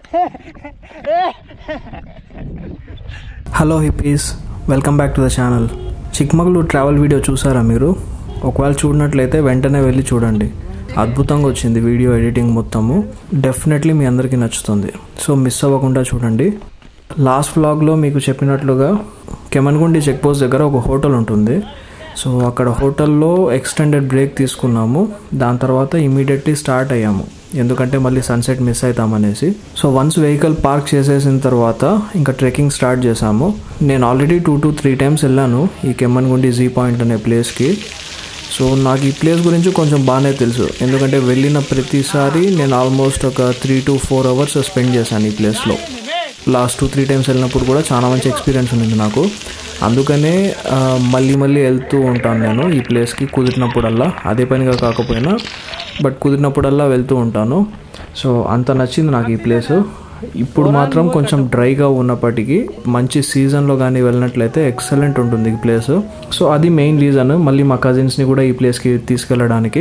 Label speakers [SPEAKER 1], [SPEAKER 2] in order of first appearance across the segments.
[SPEAKER 1] Hello hippies welcome back to the channel Chikmagalur travel video చూసారా మీరు ఒకవేళ చూడనట్లయితే వెంటనే వెళ్ళి చూడండి అద్భుతంగా వచ్చింది వీడియో ఎడిటింగ్ మొత్తము డెఫినెట్లీ మీ అందరికీ నచ్చుతుంది సో మిస్ అవ్వకుండా చూడండి లాస్ట్ వ్లాగ్లో మీకు చెప్పినట్లుగా కెమన్గుండి చెక్ పోస్ట్ దగ్గర ఒక హోటల్ ఉంటుంది సో అక్కడ హోటల్లో ఎక్స్టెండెడ్ బ్రేక్ తీసుకున్నాము దాని తర్వాత ఇమీడియట్లీ స్టార్ట్ అయ్యాము ఎందుకంటే మళ్ళీ సన్సెట్ మిస్ అవుతామనేసి సో వన్స్ వెహికల్ పార్క్ చేసేసిన తర్వాత ఇంకా ట్రెక్కింగ్ స్టార్ట్ చేసాము నేను already two to three times వెళ్ళాను ఈ కెమ్మన్గుండి జీ పాయింట్ అనే ప్లేస్కి సో నాకు ఈ ప్లేస్ గురించి కొంచెం బాగానే తెలుసు ఎందుకంటే వెళ్ళిన ప్రతిసారి నేను ఆల్మోస్ట్ ఒక three to four hours spend చేశాను ఈ ప్లేస్లో లాస్ట్ టూ త్రీ టైమ్స్ వెళ్ళినప్పుడు కూడా చాలా మంచి ఎక్స్పీరియన్స్ ఉంది నాకు అందుకనే ఆ, మళ్ళీ మళ్ళీ వెళ్తూ ఉంటాను నేను ఈ ప్లేస్కి కుదిరినప్పుడల్లా అదే పనిగా కాకపోయినా బట్ కుదిరినప్పుడల్లా వెళ్తూ ఉంటాను సో అంత నచ్చింది నాకు ఈ ప్లేస్ ఇప్పుడు మాత్రం కొంచెం డ్రైగా ఉన్నప్పటికీ మంచి సీజన్లో కానీ వెళ్ళినట్లయితే ఎక్సలెంట్ ఉంటుంది ఈ ప్లేస్ సో అది మెయిన్ రీజన్ మళ్ళీ మా కజిన్స్ని కూడా ఈ ప్లేస్కి తీసుకెళ్ళడానికి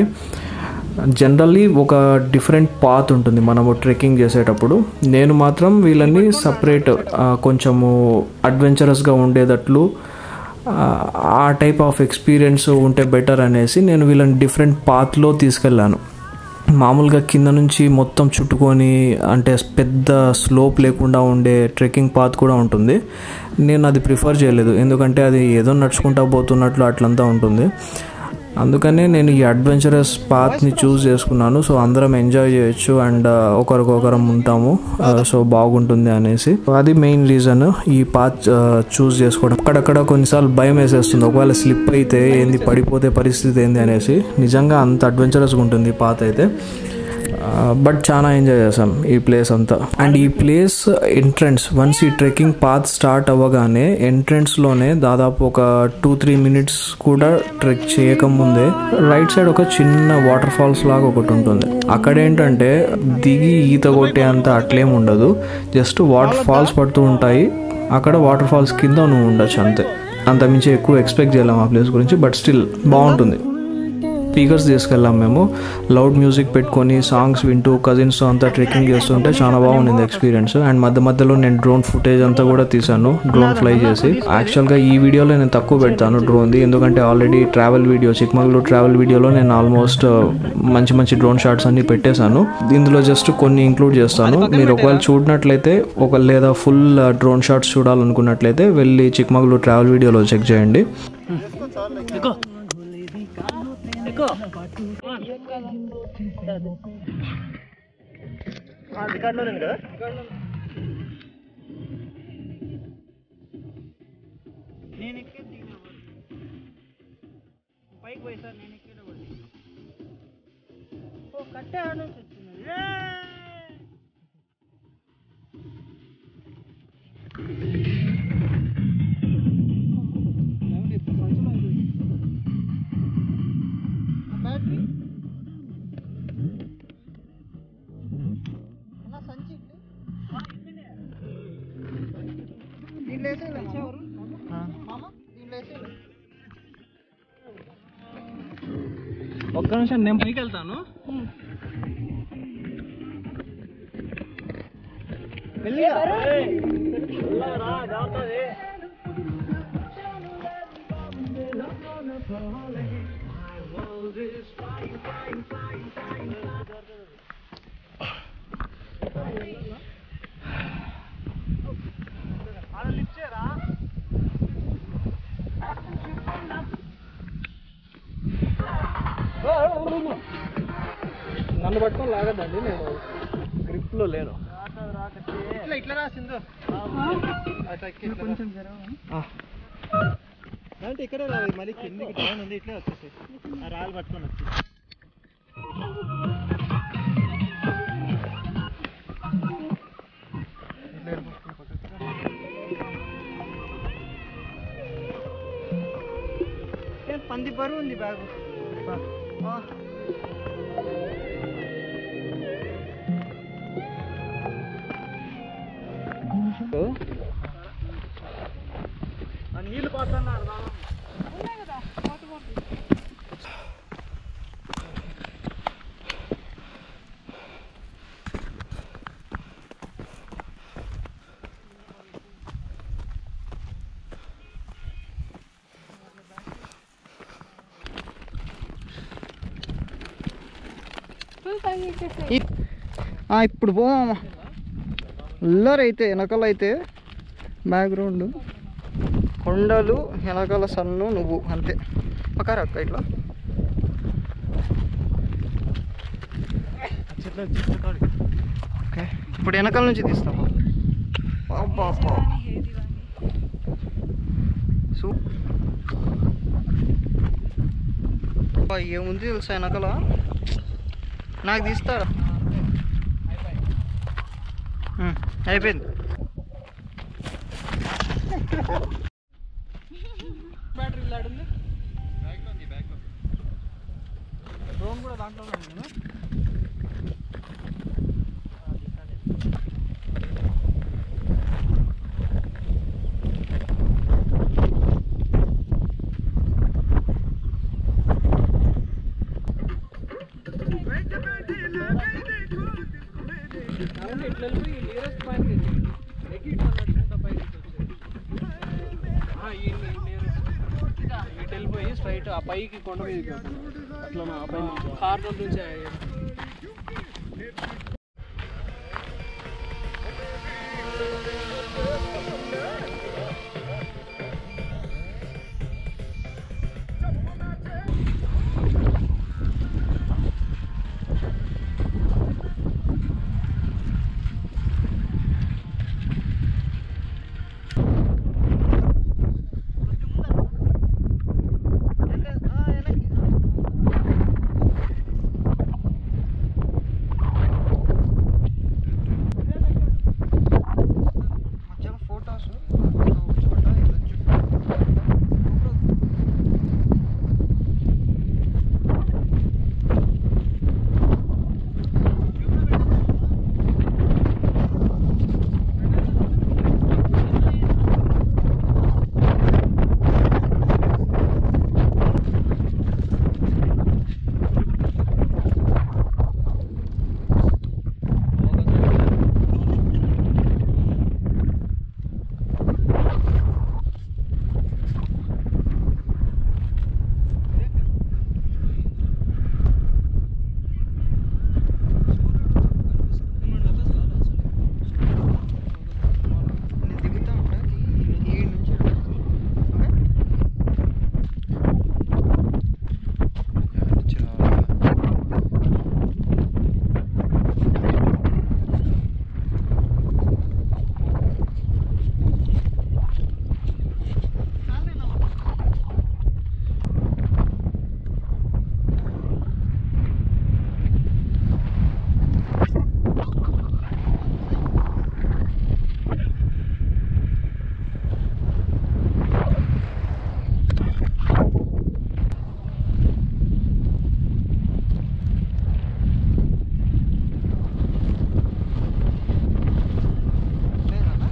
[SPEAKER 1] జనరల్లీ ఒక డిఫరెంట్ పాత్ ఉంటుంది మనము ట్రెక్కింగ్ చేసేటప్పుడు నేను మాత్రం వీళ్ళని సపరేట్ కొంచెము అడ్వెంచరస్గా ఉండేటట్లు ఆ, ఆ టైప్ ఆఫ్ ఎక్స్పీరియన్స్ ఉంటే బెటర్ అనేసి నేను వీళ్ళని డిఫరెంట్ పాత్లో తీసుకెళ్ళాను మామూలుగా కింద నుంచి మొత్తం చుట్టుకొని అంటే పెద్ద స్లోప్ లేకుండా ఉండే ట్రెక్కింగ్ పాత్ కూడా ఉంటుంది నేను అది ప్రిఫర్ చేయలేదు ఎందుకంటే అది ఏదో నడుచుకుంటా పోతున్నట్లు అట్లంతా ఉంటుంది అందుకనే నేను ఈ అడ్వెంచరస్ పాత్ని చూస్ చేసుకున్నాను సో అందరం ఎంజాయ్ చేయొచ్చు అండ్ ఒకరికొకరం ఉంటాము సో బాగుంటుంది అనేసి అది మెయిన్ రీజన్ ఈ పాత్ చూస్ చేసుకోవడం అక్కడక్కడ కొన్నిసార్లు భయం వేసేస్తుంది ఒకవేళ స్లిప్ అయితే ఏంది పడిపోతే పరిస్థితి ఏంది అనేసి నిజంగా అంత అడ్వెంచరస్గా ఉంటుంది ఈ పాత్ అయితే బట్ చాలా ఎంజాయ్ చేసాం ఈ ప్లేస్ అంతా అండ్ ఈ ప్లేస్ ఎంట్రన్స్ వన్స్ ఈ ట్రెక్కింగ్ పాత్ స్టార్ట్ అవ్వగానే ఎంట్రన్స్లోనే దాదాపు ఒక టూ త్రీ మినిట్స్ కూడా ట్రెక్ చేయకముందే రైట్ సైడ్ ఒక చిన్న వాటర్ ఫాల్స్ లాగా ఒకటి ఉంటుంది అక్కడ ఏంటంటే దిగి ఈత కొట్టే అంత అట్లేం ఉండదు జస్ట్ వాటర్ ఫాల్స్ పడుతూ ఉంటాయి అక్కడ వాటర్ ఫాల్స్ కింద నువ్వు ఉండొచ్చు అంతే అంతమించి ఎక్కువ ఎక్స్పెక్ట్ చేయలేం ఆ ప్లేస్ గురించి బట్ స్టిల్ బాగుంటుంది స్పీకర్స్ తీసుకెళ్ళాం మేము లౌడ్ మ్యూజిక్ పెట్టుకొని సాంగ్స్ వింటూ కజిన్స్తో అంతా ట్రెక్కింగ్ చేస్తుంటే చాలా బాగుండింది ఎక్స్పీరియన్స్ అండ్ మధ్య మధ్యలో నేను డ్రోన్ ఫుటేజ్ అంతా కూడా తీసాను డ్రోన్ ఫ్లై చేసి యాక్చువల్గా ఈ వీడియోలో నేను తక్కువ పెడతాను డ్రోన్ది ఎందుకంటే already travel video Chikmagalur travel వీడియోలో నేను ఆల్మోస్ట్ మంచి మంచి డ్రోన్ షాట్స్ అన్ని పెట్టేశాను ఇందులో జస్ట్ కొన్ని ఇంక్లూడ్ చేస్తాను మీరు ఒకవేళ చూడనట్లయితే ఒక లేదా ఫుల్ డ్రోన్ షాట్స్ చూడాలనుకున్నట్లయితే వెళ్ళి చిక్మగళూరు ట్రావెల్ వీడియోలో చెక్ చేయండి
[SPEAKER 2] నేను ఎక్కేది దిగినా పైకి పోయి సార్ నేను ఎక్కేట ఓ కట్టే ఆడ నుంచి వచ్చింది బ్యాటరీ సంచి దీంట్లో వేసేయాలి ఎవరు మామ దీంట్లో వేసేయాలి
[SPEAKER 1] ఒక్క నిమిషం నేను పైకి వెళ్తాను నన్ను పట్టుకొని లాగద్దండి నేను గ్రిప్లో లేను
[SPEAKER 2] ఇట్లా ఇట్లా రాసిందో అట్లా ఎక్కి ఇట్లా కొంచెం అంటే ఇక్కడే రాదు మళ్ళీ కిందికి డౌన్ ఉంది ఇట్లే వచ్చేసి ఆ రాళ్ళు పట్టుకొని వచ్చి పంది బరువు ఉంది బ్యాగు నీళ్ళు పోతున్నారు
[SPEAKER 3] పైకి ఎక్కేస్తే
[SPEAKER 4] ఈ- ఆ, ఇప్పుడు పోమా అయితే వెనకాల అయితే బ్యాక్గ్రౌండ్ కొండలు వెనకాల సన్ను నువ్వు అంతే ఒక అక్క ఇట్లా ఓకే ఇప్పుడు వెనకాల నుంచి తీస్తాము అబ్బా అబ్బా సూ అబ్బా, ఏముంది తెలుసా వెనకాల నాకు తీస్తారా ఉమ్, అయిపోయింది
[SPEAKER 2] బ్యాటరీ లాడుంది డ్రోన్ కూడా దాంట్లోనే ఉంది కదా? అవును, ఇట్లా వెళ్ళిపోయి nearest point కి ఎక్కి. ఎక్కి ఇట్లా నడుచుకుంటా పైకి వచ్చేది. ఆ, ఈ nearest. ఇటు వెళ్ళిపోయి స్ట్రైట్ ఆ పైకి కొండ మీదకి అట్లా ఆ పై కార్నర్ నుంచి ఆ-
[SPEAKER 4] మధ్యలో ఫోటోస్ నేను దిగుతా ఉంటా ఈ నుంచి ఓకే లేదన్నా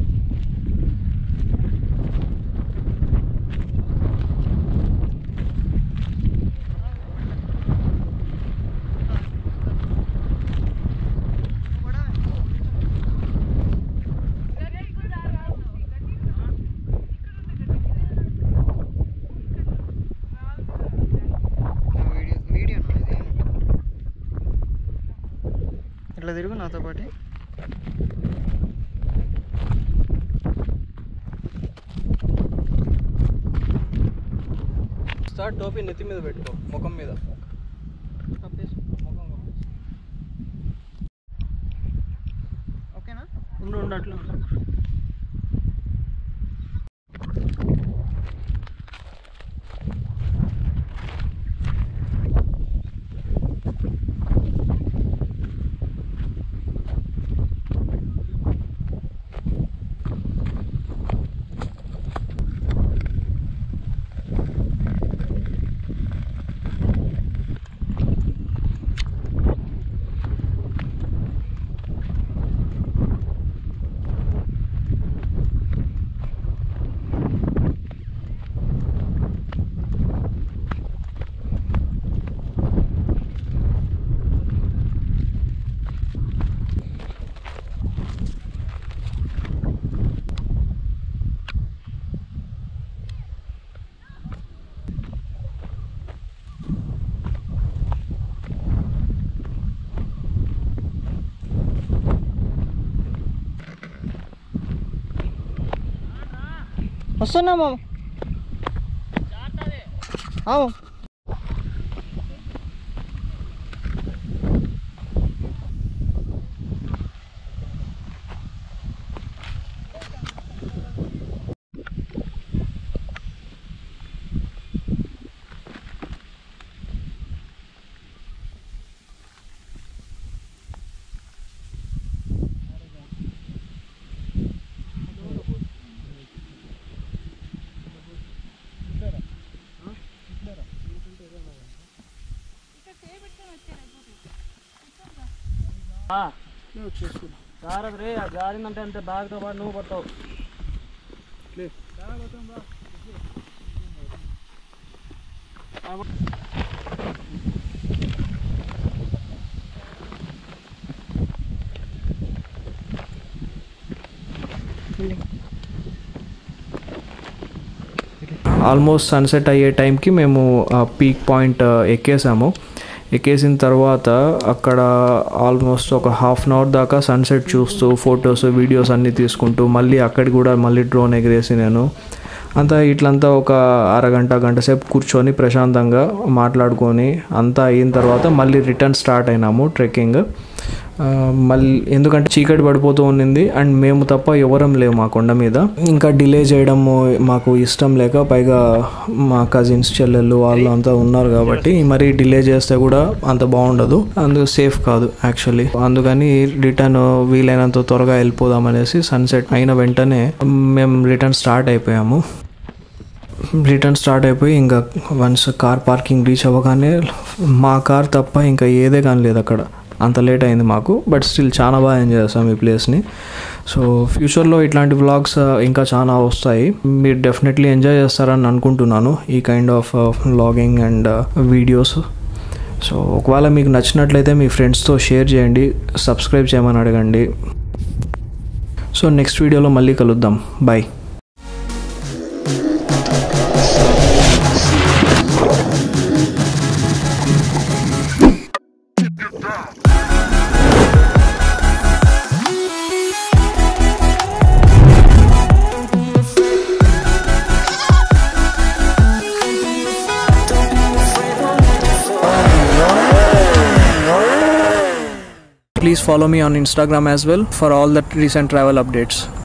[SPEAKER 4] వీడియో వీడియో ఇది ఇట్లా తిరుగు నాతో పాటు
[SPEAKER 2] స్టార్ట్ టోపీ నెత్తి మీద పెట్టుకో ముఖం మీద
[SPEAKER 4] కప్పేసి
[SPEAKER 2] ముఖం కప్పేసి.
[SPEAKER 4] ఓకేనా
[SPEAKER 2] ఉండు ఉండు అట్లా ఉండు.
[SPEAKER 4] వస్తున్నా మామ అవు
[SPEAKER 2] జాగ్రత్త రే ఆ జారిందంటే అంతే బ్యాగ్తో పాటు నువ్వు పడతావు
[SPEAKER 1] ఆల్మోస్ట్ సన్సెట్ అయ్యే టైంకి మేము ఆ పీక్ పాయింట్ ఎక్కేసాము ఎక్కేసిన తర్వాత అక్కడ ఆల్మోస్ట్ ఒక హాఫ్ అన్ అవర్ దాకా సన్సెట్ చూస్తూ ఫొటోస్ వీడియోస్ అన్నీ తీసుకుంటూ మళ్ళీ అక్కడికి కూడా మళ్ళీ డ్రోన్ ఎగిరేసి నేను అంతా ఇట్లంతా ఒక అరగంట గంట సేపు కూర్చొని ప్రశాంతంగా మాట్లాడుకొని అంతా అయిన తర్వాత మళ్ళీ రిటర్న్ స్టార్ట్ అయినాము ట్రెక్కింగ్ ఆ, మళ్ళీ ఎందుకంటే చీకటి పడిపోతూ ఉన్నింది అండ్ మేము తప్ప ఎవరం లేవు మా కొండ మీద ఇంకా డిలే చేయడం మాకు ఇష్టం లేక పైగా మా కజిన్స్ చెల్లెళ్ళు వాళ్ళు అంతా ఉన్నారు కాబట్టి మరి డిలే చేస్తే కూడా అంత బాగుండదు అందుకు సేఫ్ కాదు యాక్చువల్లీ అందుకని రిటర్న్ వీలైనంత త్వరగా వెళ్ళిపోదాం అనేసి సన్సెట్ అయిన వెంటనే మేము రిటర్న్ స్టార్ట్ అయిపోయాము రిటర్న్ స్టార్ట్ అయిపోయి ఇంకా వన్స్ కార్ పార్కింగ్ రీచ్ అవ్వగానే మా కార్ తప్ప ఇంకా ఏదే కానీ లేదు అక్కడ అంత లేట్ అయింది మాకు బట్ స్టిల్ చాలా బాగా ఎంజాయ్ చేస్తాం ఈ ప్లేస్ని సో ఫ్యూచర్లో ఇట్లాంటి వ్లాగ్స్ ఇంకా చాలా వస్తాయి మీరు డెఫినెట్లీ ఎంజాయ్ చేస్తారని అనుకుంటున్నాను ఈ kind of vlogging and videos so ఒకవేళ మీకు నచ్చినట్లయితే మీ ఫ్రెండ్స్తో షేర్ చేయండి సబ్స్క్రైబ్ చేయమని అడగండి సో నెక్స్ట్ వీడియోలో మళ్ళీ కలుద్దాం bye Please follow me on Instagram as well for all the recent travel updates.